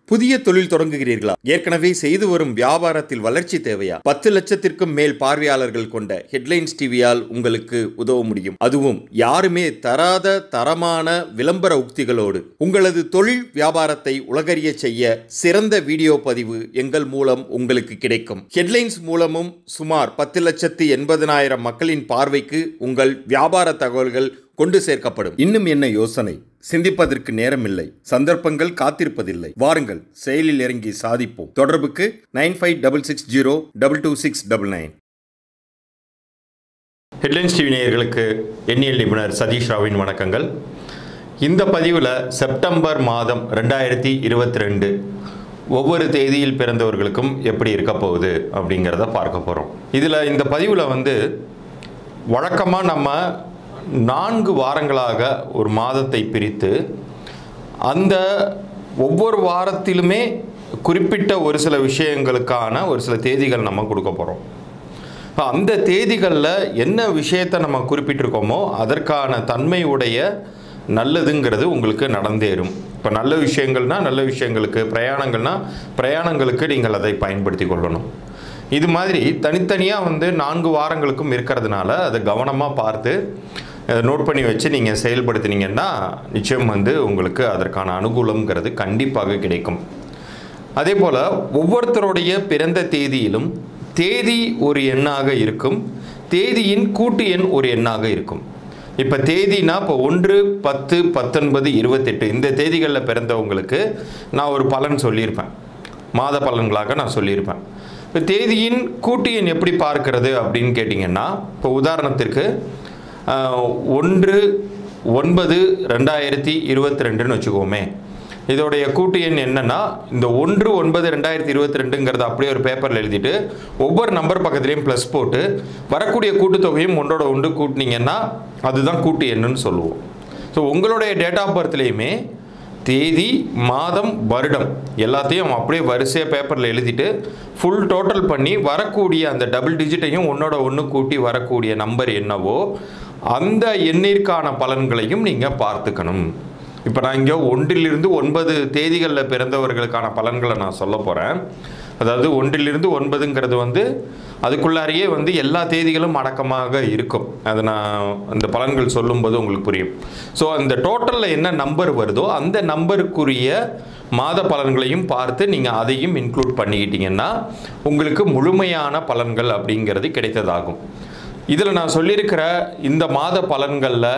புதிய தொழில் தொடங்குகிறீர்களா ஏற்கனவே செய்து வரும் வியாபாரத்தில் வளர்ச்சி தேவையா பத்து லட்சத்திற்கும் மேல் பார்வையாளர்கள் கொண்ட ஹெட்லைன்ஸ் டிவியால் உங்களுக்கு உதவ முடியும் அதுவும் யாருமே தராத தரமான விளம்பர உக்திகளோடு உங்களது தொழில் வியாபாரத்தை உலகறிய செய்ய சிறந்த வீடியோ பதிவு எங்கள் மூலம் உங்களுக்கு கிடைக்கும் ஹெட்லைன்ஸ் மூலமும் சுமார் பத்து லட்சத்து எண்பதனாயிரம் மக்களின் பார்வைக்கு உங்கள் வியாபார தகவல்கள் கொண்டு சேர்க்கப்படும் இன்னும் என்ன யோசனை சிந்திப்பதற்கு நேரமில்லை சந்தர்ப்பங்கள் காத்திருப்பதில்லை வாருங்கள் செயலில் இறங்கி சாதிப்போம் தொடர்புக்கு nine five double six zero double two six double nine headlines TV நேயர்களுக்கு எண்ணியல் நிபுணர் சதீஷ் ராவின் வணக்கங்கள் இந்த பதிவில் செப்டம்பர் மாதம் ரெண்டாயிரத்தி இருபத்தி ரெண்டு ஒவ்வொரு தேதியில் பிறந்தவர்களுக்கும் எப்படி இருக்க போகுது அப்படிங்கிறத பார்க்க போகிறோம் இதில் இந்த பதிவில் வந்து வழக்கமாக நம்ம நான்கு வாரங்களாக ஒரு மாதத்தை பிரித்து அந்த ஒவ்வொரு வாரத்திலுமே குறிப்பிட்ட ஒரு சில விஷயங்களுக்கான ஒரு சில தேதிகள் நம்ம கொடுக்க போகிறோம் இப்போ அந்த தேதிகளில் என்ன விஷயத்தை நம்ம குறிப்பிட்டிருக்கோமோ அதற்கான தன்மை உடைய நல்லதுங்கிறது உங்களுக்கு நடந்தேறும் இப்போ நல்ல விஷயங்கள்னா நல்ல விஷயங்களுக்கு பிரயாணங்கள்னா பிரயாணங்களுக்கு நீங்கள் அதை பயன்படுத்தி கொள்ளணும் இது மாதிரி தனித்தனியாக வந்து நான்கு வாரங்களுக்கும் இருக்கிறதுனால அதை கவனமாக பார்த்து அதை நோட் பண்ணி வச்சு நீங்கள் செயல்படுத்தினீங்கன்னா நிச்சயம் வந்து உங்களுக்கு அதற்கான அனுகூலங்கிறது கண்டிப்பாக கிடைக்கும் அதே போல் ஒவ்வொருத்தருடைய பிறந்த தேதியிலும் தேதி ஒரு எண்ணாக இருக்கும் தேதியின் கூட்டு எண் ஒரு எண்ணாக இருக்கும் இப்போ தேதினா இப்போ ஒன்று பத்து பத்தொன்பது இருபத்தெட்டு இந்த தேதிகளில் பிறந்தவங்களுக்கு நான் ஒரு பலன் சொல்லியிருப்பேன் மாத பலன்களாக நான் சொல்லியிருப்பேன் இப்போ தேதியின் கூட்டு எண் எப்படி பார்க்கிறது அப்படின்னு கேட்டிங்கன்னா இப்போ உதாரணத்திற்கு ஆஹ், ஒன்று ஒன்பது ரெண்டாயிரத்தி இருபத்தி ரெண்டுன்னு வச்சுக்கோமே இதோடைய கூட்டு எண் என்னன்னா இந்த ஒன்று ஒன்பது ரெண்டாயிரத்தி இருபத்தி ரெண்டுங்கிறத அப்படியே ஒரு பேப்பரில் எழுதிட்டு ஒவ்வொரு நம்பர் பக்கத்துலேயும் ப்ளஸ் போட்டு வரக்கூடிய கூட்டுத்தொகையும் ஒன்றோட ஒன்று கூட்டினீங்கன்னா அதுதான் கூட்டு எண்ணுன்னு சொல்லுவோம் ஸோ உங்களுடைய டேட் ஆஃப் பர்த்லேயுமே தேதி மாதம் வருடம் எல்லாத்தையும் அப்படியே வரிசையாக பேப்பரில் எழுதிட்டு ஃபுல் டோட்டல் பண்ணி வரக்கூடிய அந்த டபுள் டிஜிட்டையும் ஒன்றோட ஒன்று கூட்டி வரக்கூடிய நம்பர் என்னவோ அந்த எண்ணிற்கான பலன்களையும் நீங்கள் பார்த்துக்கணும் இப்போ நான் இங்கே ஒன்றிலிருந்து ஒன்பது தேதிகளில் பிறந்தவர்களுக்கான பலன்களை நான் சொல்ல போகிறேன் அதாவது ஒன்றிலிருந்து ஒன்பதுங்கிறது வந்து அதுக்குள்ளாரையே வந்து எல்லா தேதிகளும் அடக்கமாக இருக்கும் அது நான் அந்த பலன்கள் சொல்லும்போது உங்களுக்கு புரியும் ஸோ அந்த டோட்டலில் என்ன நம்பர் வருதோ அந்த நம்பருக்குரிய மாத பலன்களையும் பார்த்து நீங்கள் அதையும் இன்க்ளூட் பண்ணிக்கிட்டீங்கன்னா உங்களுக்கு முழுமையான பலன்கள் அப்படிங்கிறது கிடைத்ததாகும் இதில் நான் சொல்லியிருக்கிற இந்த மாத பலன்களில்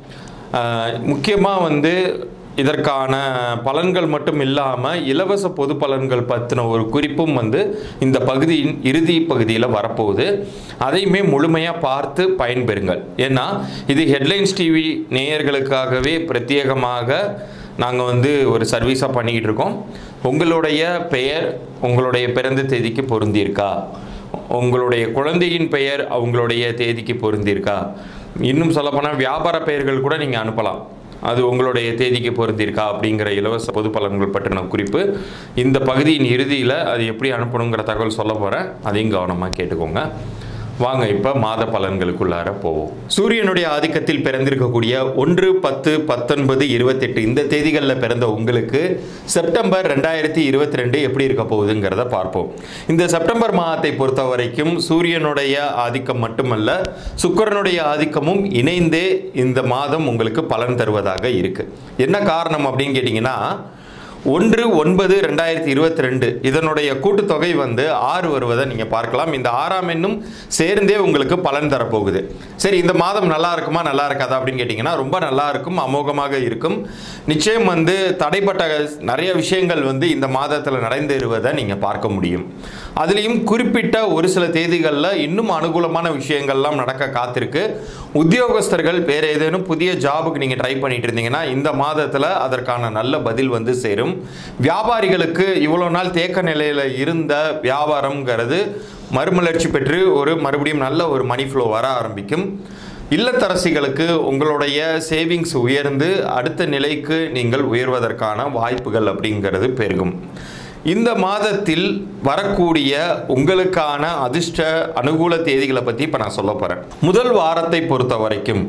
முக்கியமாக வந்து இதற்கான பலன்கள் மட்டும் இல்லாமல் இலவச பொது பலன்கள் பற்றின ஒரு குறிப்பும் வந்து இந்த பகுதியின் இறுதி பகுதியில் வரப்போகுது அதையுமே முழுமையாக பார்த்து பயன்பெறுங்கள் ஏன்னா இது ஹெட்லைன்ஸ் டிவி நேயர்களுக்காகவே பிரத்யேகமாக நாங்கள் வந்து ஒரு சர்வீஸாக பண்ணிக்கிட்டு இருக்கோம் உங்களுடைய பெயர் உங்களுடைய பிறந்த தேதிக்கு பொருந்தியிருக்கா உங்களுடைய குழந்தையின் பெயர் அவங்களுடைய தேதிக்கு பொருந்தியிருக்கா இன்னும் சொல்லப்போனால் வியாபார பெயர்கள் கூட நீங்கள் அனுப்பலாம் அது உங்களுடைய தேதிக்கு பொருந்திருக்கா அப்படிங்கிற இலவச பொது பலன்கள் பற்றின குறிப்பு இந்த பகுதியின் இறுதியில் அது எப்படி அனுப்பணுங்கிற தகவல் சொல்ல போகிறேன் அதையும் கவனமாக கேட்டுக்கோங்க வாங்க இப்போ மாத பலன்களுக்குள்ளார போவோம் சூரியனுடைய ஆதிக்கத்தில் பிறந்திருக்கக்கூடிய ஒன்று பத்து பத்தொன்பது இருபத்தெட்டு இந்த தேதிகளில் பிறந்த உங்களுக்கு செப்டம்பர் ரெண்டாயிரத்தி இருபத்தி ரெண்டு எப்படி இருக்க போகுதுங்கிறத பார்ப்போம் இந்த செப்டம்பர் மாதத்தை பொறுத்த வரைக்கும் சூரியனுடைய ஆதிக்கம் மட்டுமல்ல சுக்கிரனுடைய ஆதிக்கமும் இணைந்தே இந்த மாதம் உங்களுக்கு பலன் தருவதாக இருக்கு என்ன காரணம் அப்படின்னு கேட்டிங்கன்னா ஒன்று ஒன்பது ரெண்டாயிரத்தி இருபத்தி ரெண்டு இதனுடைய கூட்டுத்தொகை வந்து ஆறு வருவதை நீங்கள் பார்க்கலாம் இந்த ஆறாம் எண்ணும் சேர்ந்தே உங்களுக்கு பலன் தரப்போகுது சரி இந்த மாதம் நல்லா இருக்குமா நல்லா இருக்காதா அப்படின்னு கேட்டிங்கன்னா ரொம்ப நல்லா இருக்கும் அமோகமாக இருக்கும் நிச்சயம் வந்து தடைப்பட்ட நிறைய விஷயங்கள் வந்து இந்த மாதத்தில் நடந்தேறுவதை நீங்கள் பார்க்க முடியும் அதுலேயும் குறிப்பிட்ட ஒரு சில தேதிகளில் இன்னும் அனுகூலமான விஷயங்கள்லாம் நடக்க காத்திருக்கு உத்தியோகஸ்தர்கள் வேறு ஏதேனும் புதிய ஜாபுக்கு நீங்கள் ட்ரை பண்ணிட்டு இருந்தீங்கன்னா இந்த மாதத்தில் அதற்கான நல்ல பதில் வந்து சேரும் வியாபாரிகளுக்கு இவ்வளோ நாள் தேக்க நிலையில் இருந்த வியாபாரம்ங்கிறது மறுமலர்ச்சி பெற்று ஒரு மறுபடியும் நல்ல ஒரு மணி ஃப்ளோ வர ஆரம்பிக்கும் இல்லத்தரசிகளுக்கு உங்களுடைய சேவிங்ஸ் உயர்ந்து அடுத்த நிலைக்கு நீங்கள் உயர்வதற்கான வாய்ப்புகள் அப்படிங்கிறது பெருகும் இந்த மாதத்தில் வரக்கூடிய உங்களுக்கான அதிர்ஷ்ட அனுகூல தேதிகளை பற்றி இப்போ நான் சொல்ல போகிறேன் முதல் வாரத்தை பொறுத்த வரைக்கும்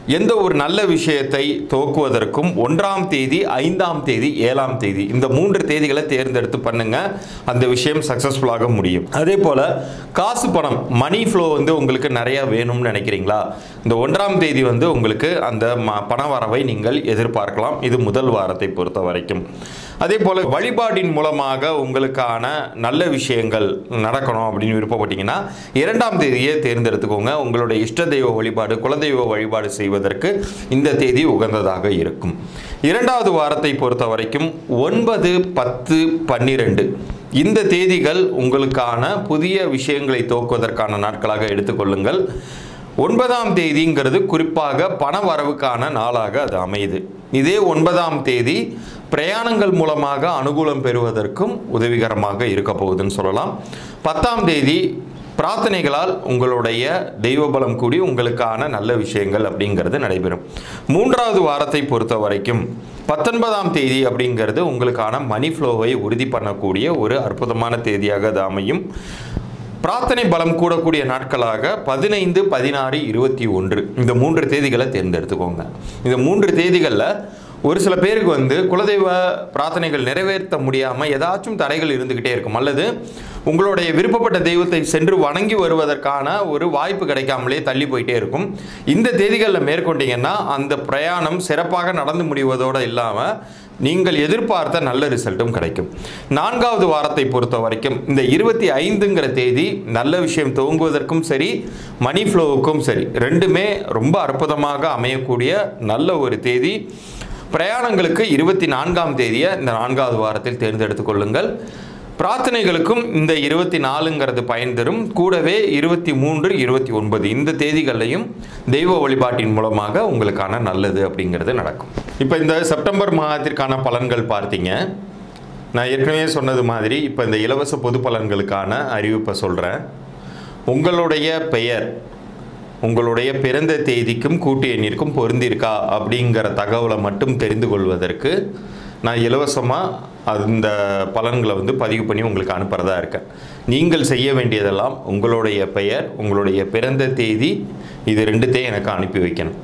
எந்த ஒரு நல்ல விஷயத்தை துவக்குவதற்கும் ஒன்றாம் தேதி ஐந்தாம் தேதி ஏழாம் தேதி இந்த மூன்று தேதிகளை தேர்ந்தெடுத்து பண்ணுங்க அந்த விஷயம் சக்ஸஸ்ஃபுல்லாக முடியும் அதே போல் காசு பணம் மணி ஃப்ளோ வந்து உங்களுக்கு நிறைய வேணும்னு நினைக்கிறீங்களா இந்த ஒன்றாம் தேதி வந்து உங்களுக்கு அந்த ம பண வரவை நீங்கள் எதிர்பார்க்கலாம் இது முதல் வாரத்தை பொறுத்த வரைக்கும் அதே போல் வழிபாட்டின் மூலமாக உங்களுக்கான நல்ல விஷயங்கள் நடக்கணும் அப்படின்னு விருப்பப்பட்டீங்கன்னா இரண்டாம் தேதியே தேர்ந்தெடுத்துக்கோங்க உங்களுடைய இஷ்ட தெய்வ வழிபாடு குலதெய்வ வழிபாடு செய்வதற்கு இந்த தேதி உகந்ததாக இருக்கும் இரண்டாவது வாரத்தை பொறுத்த வரைக்கும் ஒன்பது பத்து பன்னிரெண்டு இந்த தேதிகள் உங்களுக்கான புதிய விஷயங்களை துவக்குவதற்கான நாட்களாக எடுத்துக்கொள்ளுங்கள் ஒன்பதாம் தேதிங்கிறது குறிப்பாக பண வரவுக்கான நாளாக அது அமையுது இதே ஒன்பதாம் தேதி பிரயாணங்கள் மூலமாக அனுகூலம் பெறுவதற்கும் உதவிகரமாக இருக்க போகுதுன்னு சொல்லலாம் பத்தாம் தேதி பிரார்த்தனைகளால் உங்களுடைய தெய்வ பலம் கூடி உங்களுக்கான நல்ல விஷயங்கள் அப்படிங்கிறது நடைபெறும் மூன்றாவது வாரத்தை பொறுத்த வரைக்கும் பத்தொன்பதாம் தேதி அப்படிங்கிறது உங்களுக்கான மணி ஃப்ளோவை உறுதி பண்ணக்கூடிய ஒரு அற்புதமான தேதியாக அது அமையும் பிரார்த்தனை பலம் கூடக்கூடிய நாட்களாக பதினைந்து பதினாறு இருபத்தி ஒன்று இந்த மூன்று தேதிகளை தேர்ந்தெடுத்துக்கோங்க இந்த மூன்று தேதிகளில் ஒரு சில பேருக்கு வந்து குலதெய்வ பிரார்த்தனைகள் நிறைவேற்ற முடியாமல் ஏதாச்சும் தடைகள் இருந்துக்கிட்டே இருக்கும் அல்லது உங்களுடைய விருப்பப்பட்ட தெய்வத்தை சென்று வணங்கி வருவதற்கான ஒரு வாய்ப்பு கிடைக்காமலே தள்ளி போயிட்டே இருக்கும் இந்த தேதிகளில் மேற்கொண்டீங்கன்னா அந்த பிரயாணம் சிறப்பாக நடந்து முடிவதோடு இல்லாமல் நீங்கள் எதிர்பார்த்த நல்ல ரிசல்ட்டும் கிடைக்கும் நான்காவது வாரத்தை பொறுத்த வரைக்கும் இந்த இருபத்தி ஐந்துங்கிற தேதி நல்ல விஷயம் துவங்குவதற்கும் சரி மணி ஃப்ளோவுக்கும் சரி ரெண்டுமே ரொம்ப அற்புதமாக அமையக்கூடிய நல்ல ஒரு தேதி பிரயாணங்களுக்கு இருபத்தி நான்காம் தேதியை இந்த நான்காவது வாரத்தில் தேர்ந்தெடுத்துக் கொள்ளுங்கள் பிரார்த்தனைகளுக்கும் இந்த இருபத்தி நாலுங்கிறது பயன் தரும் கூடவே இருபத்தி மூன்று இருபத்தி ஒன்பது இந்த தேதிகளையும் தெய்வ வழிபாட்டின் மூலமாக உங்களுக்கான நல்லது அப்படிங்கிறது நடக்கும் இப்போ இந்த செப்டம்பர் மாதத்திற்கான பலன்கள் பார்த்தீங்க நான் ஏற்கனவே சொன்னது மாதிரி இப்போ இந்த இலவச பொது பலன்களுக்கான அறிவிப்பை சொல்கிறேன் உங்களுடைய பெயர் உங்களுடைய பிறந்த தேதிக்கும் கூட்டு எண்ணிற்கும் பொருந்திருக்கா அப்படிங்கிற தகவலை மட்டும் தெரிந்து கொள்வதற்கு நான் இலவசமாக அந்த பலன்களை வந்து பதிவு பண்ணி உங்களுக்கு அனுப்புகிறதா இருக்கேன் நீங்கள் செய்ய வேண்டியதெல்லாம் உங்களுடைய பெயர் உங்களுடைய பிறந்த தேதி இது ரெண்டுத்தையும் எனக்கு அனுப்பி வைக்கணும்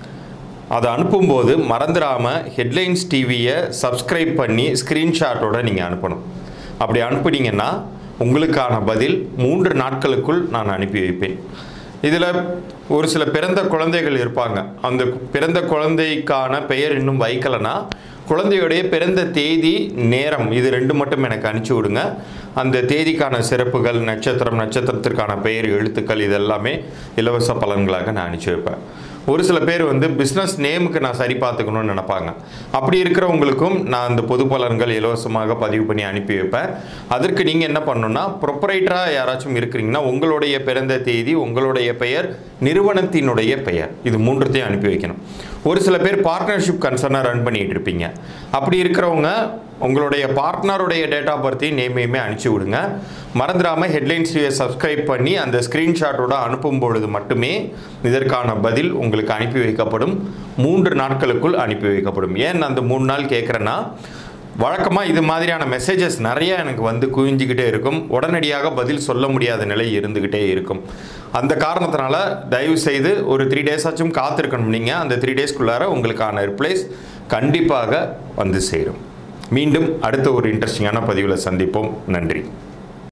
அதை அனுப்பும்போது மறந்துடாமல் ஹெட்லைன்ஸ் டிவியை சப்ஸ்கிரைப் பண்ணி ஸ்க்ரீன்ஷாட்டோட நீங்கள் அனுப்பணும் அப்படி அனுப்புனீங்கன்னா உங்களுக்கான பதில் மூன்று நாட்களுக்குள் நான் அனுப்பி வைப்பேன் இதில் ஒரு சில பிறந்த குழந்தைகள் இருப்பாங்க அந்த பிறந்த குழந்தைக்கான பெயர் இன்னும் வைக்கலைன்னா குழந்தையுடைய பிறந்த தேதி நேரம் இது ரெண்டு மட்டும் எனக்கு அனுப்பிச்சி விடுங்க அந்த தேதிக்கான சிறப்புகள் நட்சத்திரம் நட்சத்திரத்திற்கான பெயர் எழுத்துக்கள் இதெல்லாமே இலவச பலன்களாக நான் அனுப்பிச்சி வைப்பேன் ஒரு சில பேர் வந்து பிஸ்னஸ் நேமுக்கு நான் சரி பார்த்துக்கணும்னு நினைப்பாங்க அப்படி இருக்கிறவங்களுக்கும் நான் அந்த பொது பலன்கள் இலவசமாக பதிவு பண்ணி அனுப்பி வைப்பேன் அதற்கு நீங்கள் என்ன பண்ணணும்னா ப்ரொப்பரைட்டராக யாராச்சும் இருக்கிறீங்கன்னா உங்களுடைய பிறந்த தேதி உங்களுடைய பெயர் நிறுவனத்தினுடைய பெயர் இது மூன்றுத்தையும் அனுப்பி வைக்கணும் ஒரு சில பேர் பார்ட்னர்ஷிப் கன்சர்னாக ரன் பண்ணிட்டு இருப்பீங்க அப்படி இருக்கிறவங்க உங்களுடைய பார்ட்னருடைய டேட் ஆஃப் பர்த்தையும் நேமையுமே அனுப்பிச்சி விடுங்க மறந்துடாமல் ஹெட்லைன்ஸ் சப்ஸ்கிரைப் பண்ணி அந்த ஸ்க்ரீன்ஷாட்டோட அனுப்பும் பொழுது மட்டுமே இதற்கான பதில் உங்களுக்கு அனுப்பி வைக்கப்படும் மூன்று நாட்களுக்குள் அனுப்பி வைக்கப்படும் ஏன் அந்த மூணு நாள் கேட்குறேன்னா வழக்கமாக இது மாதிரியான மெசேஜஸ் நிறைய எனக்கு வந்து குவிஞ்சிக்கிட்டே இருக்கும் உடனடியாக பதில் சொல்ல முடியாத நிலை இருந்துக்கிட்டே இருக்கும் அந்த காரணத்தினால தயவு செய்து ஒரு த்ரீ டேஸ் ஆச்சும் காத்திருக்கணும் நீங்கள் அந்த த்ரீ டேஸ்க்குள்ளார உங்களுக்கான ரிப்ளைஸ் கண்டிப்பாக வந்து சேரும் மீண்டும் அடுத்த ஒரு இன்ட்ரெஸ்டிங்கான பதிவில் சந்திப்போம் நன்றி